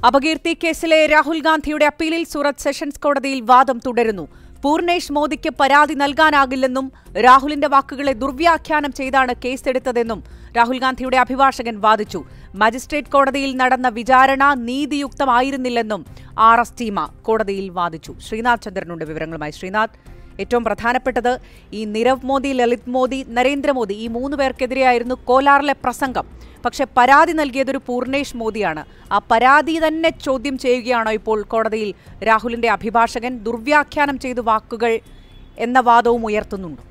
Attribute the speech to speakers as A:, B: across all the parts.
A: അപകീർത്തി കേസിലെ രാഹുൽ ഗാന്ധിയുടെ അപ്പീലിൽ സൂറത്ത് സെഷൻസ് കോടതിയിൽ വാദം തുടരുന്നു പൂർണേഷ് മോദിക്ക് പരാതി നൽകാനാകില്ലെന്നും രാഹുലിന്റെ വാക്കുകളെ ദുർവ്യാഖ്യാനം ചെയ്താണ് കേസെടുത്തതെന്നും രാഹുൽ ഗാന്ധിയുടെ അഭിഭാഷകൻ വാദിച്ചു മജിസ്ട്രേറ്റ് കോടതിയിൽ നടന്ന വിചാരണ നീതിയുക്തമായിരുന്നില്ലെന്നും ആർ എസ് ടീമ കോടതിയിൽ വാദിച്ചു ശ്രീനാഥ് ചന്ദ്രനുണ്ട് വിവരങ്ങളുമായി ശ്രീനാഥ് ഏറ്റവും പ്രധാനപ്പെട്ടത് ഈ നിരവ് മോദി ലളിത് മോദി നരേന്ദ്രമോദി ഈ മൂന്ന് പേർക്കെതിരെയായിരുന്നു കോലാറിലെ പ്രസംഗം പക്ഷെ പരാതി നൽകിയതൊരു പൂർണേഷ് മോദിയാണ് ആ പരാതി തന്നെ ചോദ്യം ചെയ്യുകയാണോ ഇപ്പോൾ കോടതിയിൽ രാഹുലിന്റെ അഭിഭാഷകൻ ദുർവ്യാഖ്യാനം ചെയ്തു വാക്കുകൾ എന്ന വാദവും ഉയർത്തുന്നുണ്ട്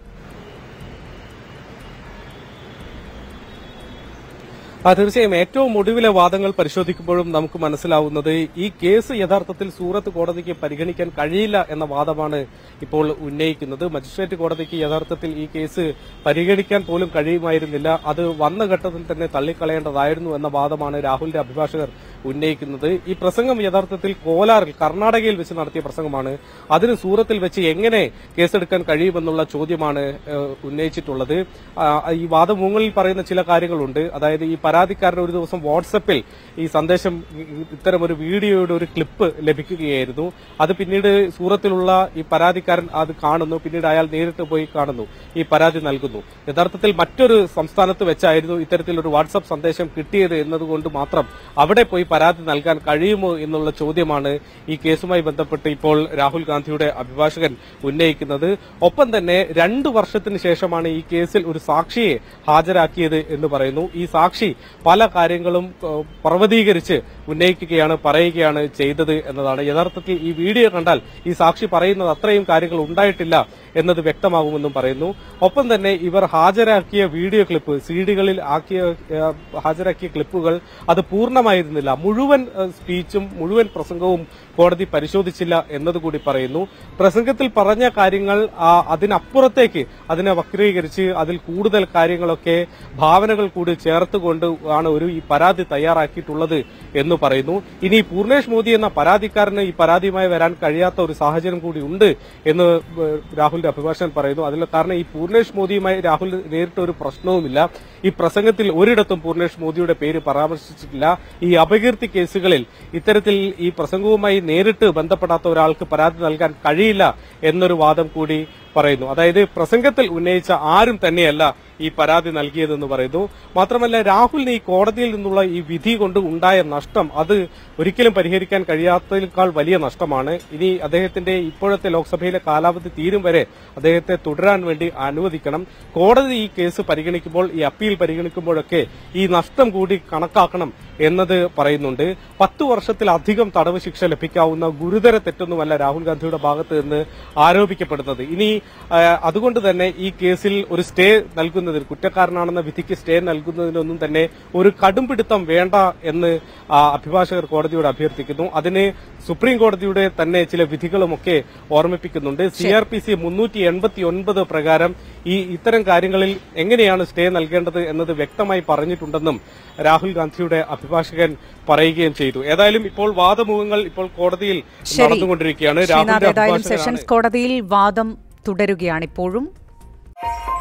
B: ആ തീർച്ചയായും ഏറ്റവും ഒടുവിലെ വാദങ്ങൾ പരിശോധിക്കുമ്പോഴും നമുക്ക് മനസ്സിലാവുന്നത് ഈ കേസ് യഥാർത്ഥത്തിൽ സൂറത്ത് കോടതിക്ക് പരിഗണിക്കാൻ കഴിയില്ല എന്ന വാദമാണ് ഇപ്പോൾ ഉന്നയിക്കുന്നത് മജിസ്ട്രേറ്റ് കോടതിക്ക് യഥാർത്ഥത്തിൽ ഈ കേസ് പരിഗണിക്കാൻ പോലും കഴിയുമായിരുന്നില്ല അത് വന്ന ഘട്ടത്തിൽ തന്നെ തള്ളിക്കളയേണ്ടതായിരുന്നു എന്ന വാദമാണ് രാഹുലിന്റെ അഭിഭാഷകർ ഉന്നയിക്കുന്നത് ഈ പ്രസംഗം യഥാർത്ഥത്തിൽ കോലാറിൽ കർണാടകയിൽ വെച്ച് നടത്തിയ പ്രസംഗമാണ് അതിന് സൂറത്തിൽ വെച്ച് എങ്ങനെ കേസെടുക്കാൻ കഴിയുമെന്നുള്ള ചോദ്യമാണ് ഏഹ്, ഉന്നയിച്ചിട്ടുള്ളത് ആ, ഈ വാദമുങ്ങളിൽ പറയുന്ന ചില കാര്യങ്ങളുണ്ട് അതായത് ഈ പരാതിക്കാരൻ ഒരു ദിവസം വാട്സപ്പിൽ ഈ സന്ദേശം ഇത്തരം ഒരു വീഡിയോയുടെ ഒരു ക്ലിപ്പ് ലഭിക്കുകയായിരുന്നു അത് പിന്നീട് സൂറത്തിലുള്ള ഈ പരാതിക്കാരൻ അത് കാണുന്നു പിന്നീട് അയാൾ നേരിട്ട് പോയി കാണുന്നു ഈ പരാതി നൽകുന്നു യഥാർത്ഥത്തിൽ മറ്റൊരു സംസ്ഥാനത്ത് വെച്ചായിരുന്നു ഇത്തരത്തിലൊരു വാട്സപ്പ് സന്ദേശം കിട്ടിയത് എന്നതുകൊണ്ട് മാത്രം അവിടെ പോയി പരാതി നൽകാൻ കഴിയുമോ എന്നുള്ള ചോദ്യമാണ് ഈ കേസുമായി ബന്ധപ്പെട്ട് ഇപ്പോൾ രാഹുൽ ഗാന്ധിയുടെ അഭിഭാഷകൻ ഉന്നയിക്കുന്നത് ഒപ്പം തന്നെ രണ്ടു വർഷത്തിന് ശേഷമാണ് ഈ കേസിൽ ഒരു സാക്ഷിയെ ഹാജരാക്കിയത് എന്ന് പറയുന്നു ഈ സാക്ഷി പല കാര്യങ്ങളും ഏഹ്, പർവ്വതീകരിച്ച് ഉന്നയിക്കുകയാണ് പറയുകയാണ് ചെയ്തത് എന്നതാണ് യഥാർത്ഥത്തിൽ ഈ വീഡിയോ കണ്ടാൽ ഈ സാക്ഷി പറയുന്നത് അത്രയും കാര്യങ്ങൾ ഉണ്ടായിട്ടില്ല എന്നത് വ്യക്തമാകുമെന്നും പറയുന്നു ഒപ്പം തന്നെ ഇവർ ഹാജരാക്കിയ വീഡിയോ ക്ലിപ്പ് സി ഡികളിൽ ആക്കിയ ഏഹ്, ഹാജരാക്കിയ ക്ലിപ്പുകൾ അത് പൂർണ്ണമായിരുന്നില്ല മുഴുവൻ ഏഹ്, സ്പീച്ചും മുഴുവൻ പ്രസംഗവും കോടതി പരിശോധിച്ചില്ല എന്നതുകൂടി പറയുന്നു പ്രസംഗത്തിൽ പറഞ്ഞ കാര്യങ്ങൾ ആ, അതിനപ്പുറത്തേക്ക് അതിനെ വക്രീകരിച്ച് അതിൽ കൂടുതൽ കാര്യങ്ങളൊക്കെ ഭാവനകൾ കൂടി ചേർത്തുകൊണ്ട് ആണ് ഒരു ഈ പരാതി തയ്യാറാക്കിയിട്ടുള്ളത് എന്ന് പറയുന്നു ഇനി പൂർണേഷ് മോദി എന്ന പരാതിക്കാരന് ഈ പരാതിയുമായി വരാൻ കഴിയാത്ത ഒരു സാഹചര്യം കൂടി ഉണ്ട് എന്ന് ഏഹ്, രാഹുലിന്റെ അഭിഭാഷകൻ പറയുന്നു അതിൽ കാരണം ഈ പൂർണേഷ് മോദിയുമായി രാഹുൽ നേരിട്ട ഒരു പ്രശ്നവുമില്ല ഈ പ്രസംഗത്തിൽ ഒരിടത്തും പൂർണേഷ് മോദിയുടെ പേര് പരാമർശിച്ചിട്ടില്ല ഈ അപകീർത്തി കേസുകളിൽ ഇത്തരത്തിൽ ഈ പ്രസംഗവുമായി നേരിട്ട് ബന്ധപ്പെടാത്ത ഒരാൾക്ക് പരാതി നൽകാൻ കഴിയില്ല എന്നൊരു വാദം കൂടി പറയുന്നു അതായത് പ്രസംഗത്തിൽ ഉന്നയിച്ച ആരും തന്നെയല്ല ഈ പരാതി നൽകിയതെന്ന് പറയുന്നു മാത്രമല്ല രാഹുലിന് ഈ കോടതിയിൽ നിന്നുള്ള ഈ വിധി കൊണ്ട് ഉണ്ടായ നഷ്ടം അത് ഒരിക്കലും പരിഹരിക്കാൻ കഴിയാത്തതിനേക്കാൾ വലിയ നഷ്ടമാണ് ഇനി അദ്ദേഹത്തിന്റെ ഇപ്പോഴത്തെ ലോക്സഭയിലെ കാലാവധി തീരും വരെ അദ്ദേഹത്തെ തുടരാൻ വേണ്ടി അനുവദിക്കണം കോടതി ഈ കേസ് പരിഗണിക്കുമ്പോൾ ഈ അപ്പീൽ പരിഗണിക്കുമ്പോഴൊക്കെ ഈ നഷ്ടം കൂടി കണക്കാക്കണം എന്നത് പറയുന്നുണ്ട് പത്തു വർഷത്തിലധികം തടവ് ശിക്ഷ ലഭിക്കാവുന്ന ഗുരുതര തെറ്റൊന്നുമല്ല രാഹുൽ ഗാന്ധിയുടെ ഭാഗത്ത് നിന്ന് ആരോപിക്കപ്പെടുന്നത് ഇനി ആ, അതുകൊണ്ട് തന്നെ ഈ കേസിൽ ഒരു സ്റ്റേ നൽകുന്നതിന് കുറ്റക്കാരനാണെന്ന വിധിക്ക് സ്റ്റേ നൽകുന്നതിനൊന്നും തന്നെ ഒരു കടുംപിടുത്തം വേണ്ട എന്ന് ആ, അഭിഭാഷകർ കോടതിയോട് അഭ്യർത്ഥിക്കുന്നു അതിന് സുപ്രീം കോടതിയുടെ തന്നെ ചില വിധികളുമൊക്കെ ഓർമ്മിപ്പിക്കുന്നുണ്ട് സി ആർ പി സി മുന്നൂറ്റി എൺപത്തി ഒൻപത് പ്രകാരം ഈ ഇത്തരം കാര്യങ്ങളിൽ എങ്ങനെയാണ് സ്റ്റേ നൽകേണ്ടത് എന്നത് വ്യക്തമായി പറഞ്ഞിട്ടുണ്ടെന്നും രാഹുൽ ഗാന്ധിയുടെ അഭിഭാഷകൻ പറയുകയും ചെയ്തു ഏതായാലും ഇപ്പോൾ വാദമുഖങ്ങൾ ഇപ്പോൾ കോടതിയിൽ
A: ശരി.
B: നടന്നുകൊണ്ടിരിക്കുകയാണ്
A: ശ്രീനാഥ്
B: രാഹുലിന്റെ
A: ഏതായാലും
B: അഭിഭാഷകനാണ്
A: സെഷൻസ് കോടതിയിൽ വാദം തുടരുകയാണ് ഇപ്പോഴും